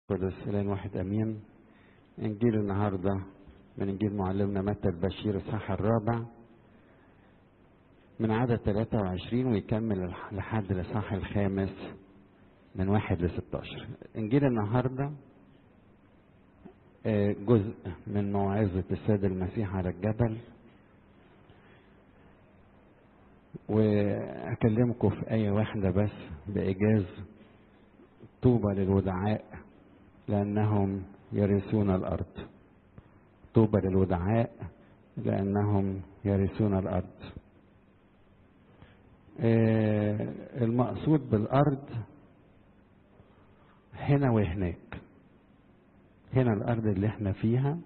قدس إلى واحد أمين إنجيل النهاردة من إنجيل معلمنا متى البشير الصح الرابع من عدد 23 ويكمل لحد الإصحاح الخامس من واحد ل 16 إنجيل النهاردة جزء من موعظة السيد المسيح على الجبل وأكلمكم في آية واحدة بس بإيجاز طوبى للودعاء لأنهم يرثون الأرض طوبى للودعاء لأنهم يرثون الأرض المقصود بالأرض هنا وهناك هنا الأرض اللي احنا فيها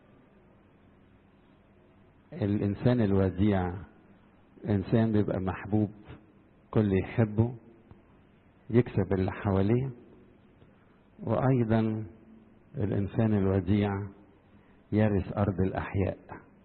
الإنسان الوديع إنسان بيبقى محبوب كل يحبه يكسب اللي حواليه وأيضا الإنسان الوديع يرث أرض الأحياء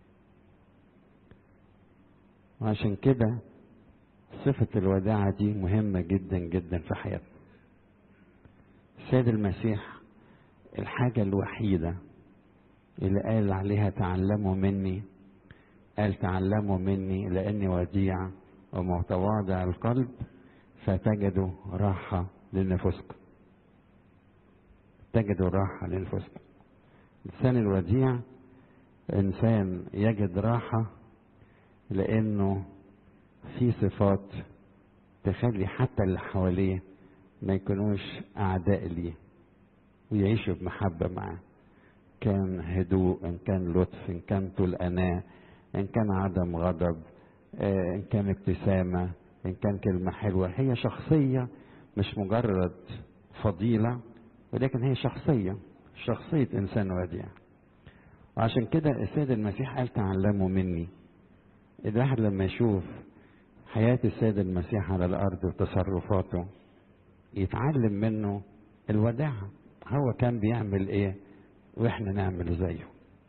وعشان كده صفة الوداعة دي مهمة جدا جدا في حياتنا السيد المسيح الحاجة الوحيدة اللي قال عليها تعلموا مني قال تعلموا مني لأني وديع ومتواضع القلب فتجدوا راحة لنفسكم تجدوا راحة لنفسكم الإنسان الوديع إنسان يجد راحة لأنه في صفات تخلي حتى اللي حواليه ما يكونوش أعداء ليه ويعيشوا بمحبة معاه كان هدوء إن كان لطف إن كان طول أناة إن كان عدم غضب إن كان ابتسامة إن كان كلمة حلوة هي شخصية مش مجرد فضيلة ولكن هي شخصية شخصية إنسان وديع وعشان كده السيد المسيح قال تعلموا مني الواحد لما يشوف حياة السيد المسيح على الأرض وتصرفاته يتعلم منه الوداعة هو كان بيعمل ايه واحنا نعمل زيه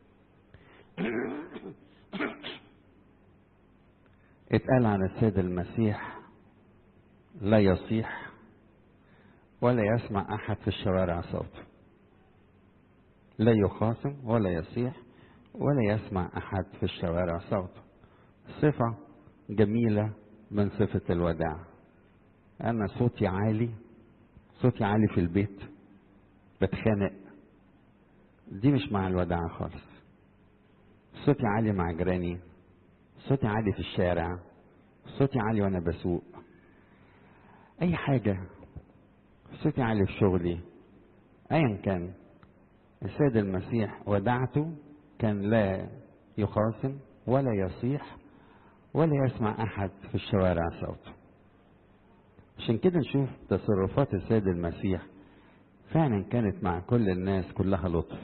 اتقال عن السيد المسيح لا يصيح ولا يسمع احد في الشوارع صوته لا يخاصم ولا يصيح ولا يسمع احد في الشوارع صوته صفة جميلة من صفة الوداع انا صوتي عالي صوتي عالي في البيت بتخانق دي مش مع الوداعة خالص صوتي عالي مع جيراني صوتي عالي في الشارع صوتي عالي وانا بسوق اي حاجة صوتي عالي في شغلي ايا كان السيد المسيح ودعته كان لا يخاصم ولا يصيح ولا يسمع احد في الشوارع صوته عشان كده نشوف تصرفات السيد المسيح فعلا كانت مع كل الناس كلها لطف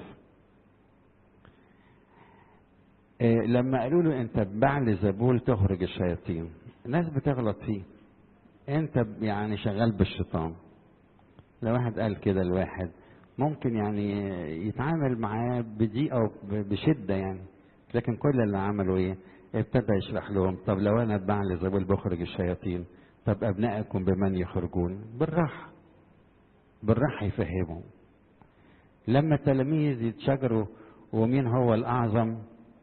إيه لما قالوا له انت ببعل زبول تخرج الشياطين الناس بتغلط فيه انت يعني شغال بالشيطان لو واحد قال كده لواحد ممكن يعني يتعامل معاه بضيقه بشده يعني لكن كل اللي عمله ايه ابتدى يشرح لهم طب لو انا ببعل زبول بخرج الشياطين طب ابنائكم بمن يخرجون بالراحه بالراحة يفهموا لما التلاميذ يتشاجروا ومين هو الأعظم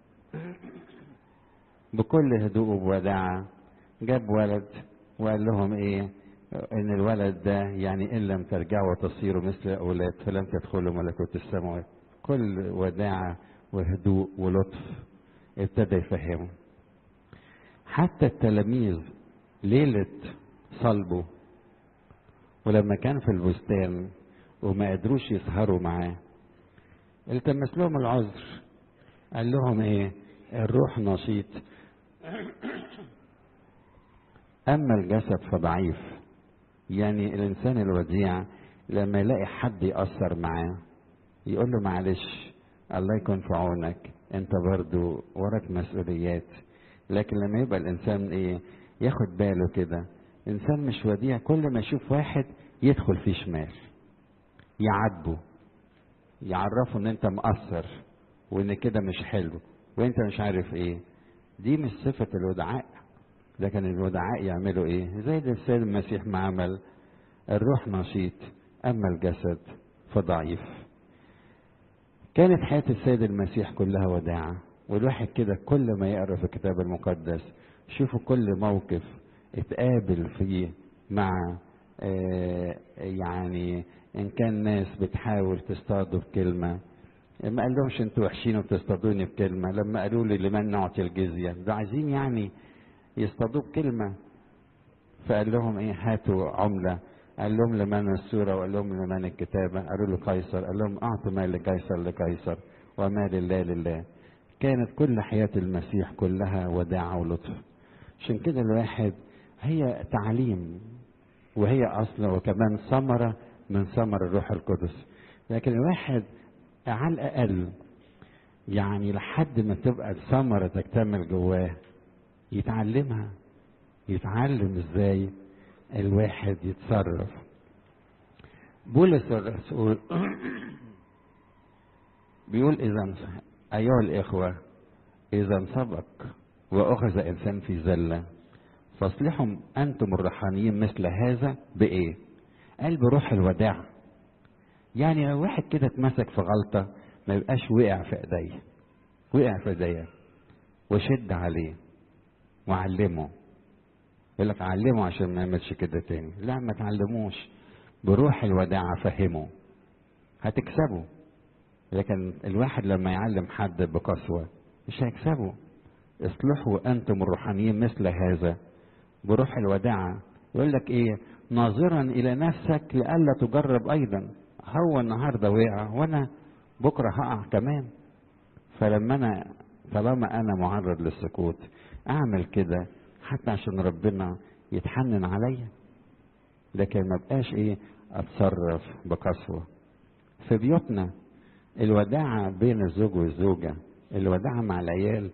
بكل هدوء ووداعة جاب ولد وقال لهم إيه إن الولد ده يعني إن لم ترجعوا وتصيروا مثل الأولاد فلن تدخلوا ملكوت السماوات كل وداعة وهدوء ولطف ابتدى يفهموا حتى التلاميذ ليلة صلبه ولما كان في البستان وما قدروش يسهروا معاه التمس لهم العذر قال لهم ايه الروح نشيط اما الجسد فضعيف يعني الانسان الوديع لما يلاقي حد يأثر معاه يقول له معلش الله يكون في عونك انت برضو وراك مسؤوليات لكن لما يبقى الانسان ايه ياخد باله كده انسان مش وديع كل ما يشوف واحد يدخل فيه شمال يعاتبه يعرفه ان انت مقصر وان كده مش حلو وانت مش عارف ايه دي مش صفة الودعاء لكن الودعاء يعملوا ايه زي ده السيد المسيح ما عمل الروح نشيط اما الجسد فضعيف كانت حياة السيد المسيح كلها وداعة والواحد كده كل ما يقرأ في الكتاب المقدس شوفوا كل موقف اتقابل فيه مع آه يعني ان كان ناس بتحاول تصطاده بكلمة ما قال لهمش انتوا وحشين وبتصطادوني بكلمة لما قالوا لي لمن نعطي الجزية ده عايزين يعني يصطادوه بكلمة فقال لهم ايه هاتوا عملة قال لهم لمن السورة وقال لهم لمن الكتابة قالوا له قيصر قال لهم اعطوا ما لقيصر لقيصر وما لله لله كانت كل حياة المسيح كلها وداعة ولطف عشان كده الواحد هي تعليم وهي أصل وكمان ثمرة من ثمر الروح القدس لكن الواحد على الأقل يعني لحد ما تبقى الثمرة تكتمل جواه يتعلمها يتعلم ازاي الواحد يتصرف بولس الرسول بيقول اذا ايها الاخوه اذا سبق واخذ انسان في زله فاصلحوا انتم الروحانيين مثل هذا بايه قال بروح الوداع يعني لو واحد كده اتمسك في غلطه ما يبقاش وقع في ايديه وقع في ايديه وشد عليه وعلمه يقول لك علمه عشان ما يعملش كده تاني لا ما تعلموش بروح الوداع فهمه هتكسبه لكن الواحد لما يعلم حد بقسوة مش هيكسبه اصلحوا انتم الروحانيين مثل هذا بروح الوداعة يقول لك ايه ناظرا الى نفسك لئلا تجرب ايضا هو النهارده وقع وانا بكره هقع كمان فلما انا طالما انا معرض للسقوط اعمل كده حتى عشان ربنا يتحنن عليا لكن ما بقاش ايه اتصرف بقسوه في بيوتنا الوداعة بين الزوج والزوجة الوداعة مع العيال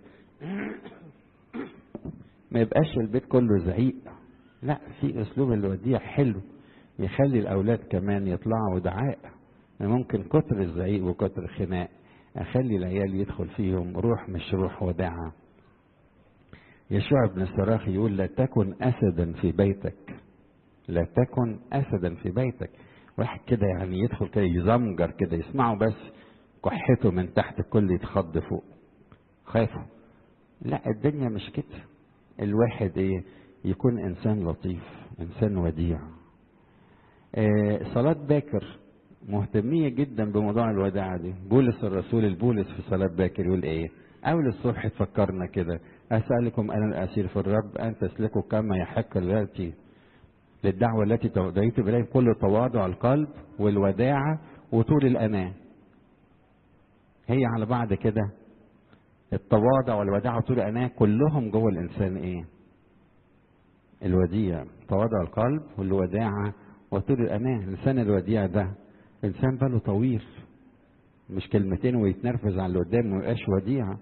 ما يبقاش البيت كله زعيق لا في اسلوب الوديع حلو يخلي الاولاد كمان يطلعوا دعاء ممكن كتر الزعيق وكتر الخناق اخلي العيال يدخل فيهم روح مش روح وداعه يشوع بن الصراخ يقول لا تكن اسدا في بيتك لا تكن اسدا في بيتك واحد كده يعني يدخل كده يزمجر كده يسمعوا بس كحته من تحت الكل يتخض فوق خافوا لا الدنيا مش كده الواحد ايه يكون انسان لطيف انسان وديع آه صلاة باكر مهتمية جدا بموضوع الوداعة دي بولس الرسول البولس في صلاة باكر يقول ايه اول الصبح تفكرنا كده اسألكم انا الاسير في الرب ان تسلكوا كما يحق التي للدعوة التي دعيت إليه بكل تواضع القلب والوداعة وطول الأناة هي على بعض كده التواضع والوداعة وطول الأناة كلهم جوه الإنسان إيه؟ الوديع تواضع القلب والوداعة وطول الأناة الإنسان الوديع ده إنسان باله طويل مش كلمتين ويتنرفز على اللي قدامه ويبقاش وديعة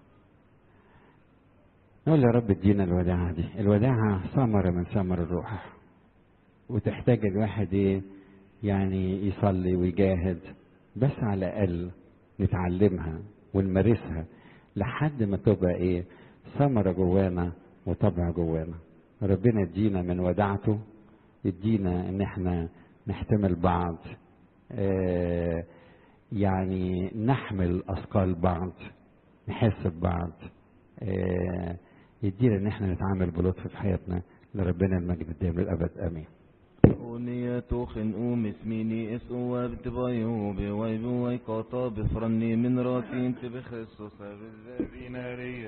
نقول يا رب ادينا الوداعة دي الوداعة ثمرة من ثمر الروح وتحتاج الواحد ايه يعني يصلي ويجاهد بس على الاقل نتعلمها ونمارسها لحد ما تبقى ايه ثمرة جوانا وطبع جوانا ربنا يدينا من ودعته يدينا ان احنا نحتمل بعض آه يعني نحمل اثقال بعض نحس ببعض آه يدينا ان احنا نتعامل بلطف في حياتنا لربنا المجد الدائم للابد امين أغنية خنقوم اسميني اس وابت بايو بواي بواي قطا بفرني من راسي انت بخصوص بالذي ناري